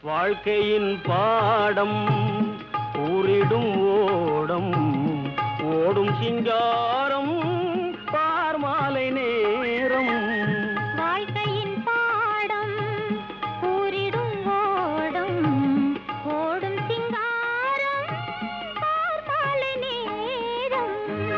வாழ்க்கையின் பாடம் ஊரிடும் ஓடம் ஓடும் சிங்காரம் பார்மாலை நேரம் வாழ்க்கையின் பாடம் கூறிடும் ஓடம் ஓடும் சிங்காரம் பார்மாலை நேரம்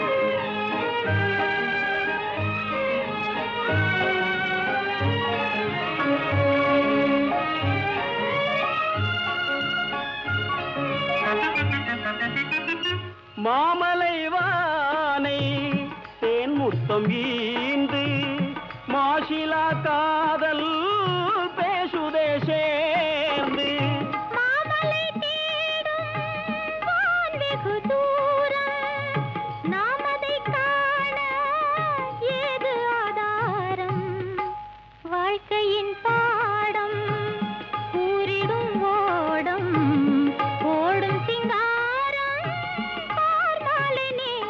மாமலை வானை தேன் முத்தம் ஈந்து மாசிலா காதல் பேசுதே சேர்ந்து மாமலை தேடும் வான் வெகு தூரம் நாம் அதைக் காண ஏது ஆதாரம் வாழ்க்கையின் பாடம் கூறிடும் ஓடம் ஓடும் சிங்காரம் பார்மாலை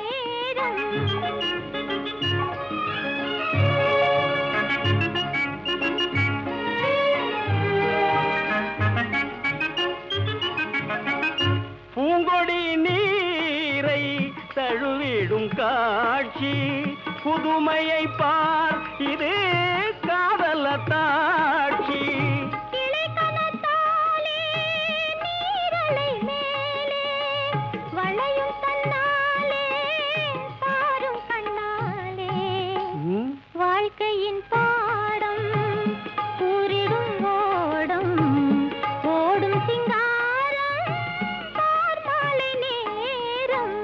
பூங்கொடி நீரை தழுவிடும் காட்சி புதுமையை பார் இது காதல தாட்சி கிளைக்கணத்தாலே நீரலை மேலே வளையும் தன்னாலே பாரும் கண்ணாலே ம், வாழ்க்கையின் பாடம் கூறிடும் ஓடம் ஓடும் சிங்காரம் பார்மாலை நேரம்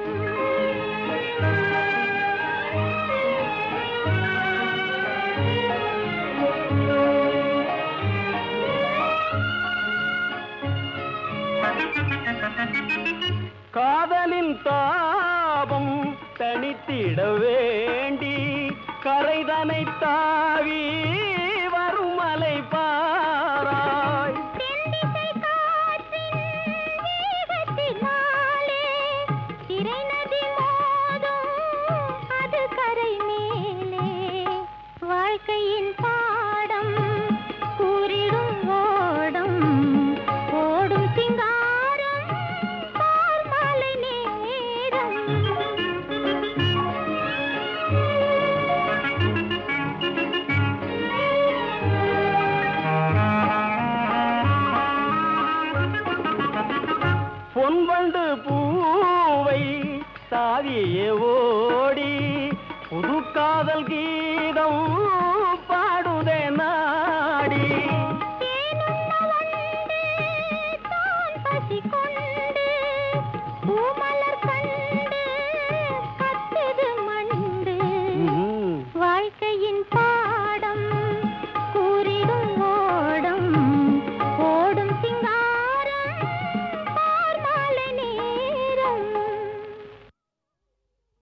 காதலின் தாபம் தனித்திட வேண்டி கரைதனை தாவி வருமலை பாராய் தென்திசை காற்றின் வேகத்தினாலே திரை நதி மோதும் அது கரை மேலே வாழ்க்கையின் பாடம் கூறிடும் ஓடம் ஓடும் சிங்காரம் பார்மாலை பொன்வண்டு பூவை சாதியே ஓடி புது காதல் கீதம்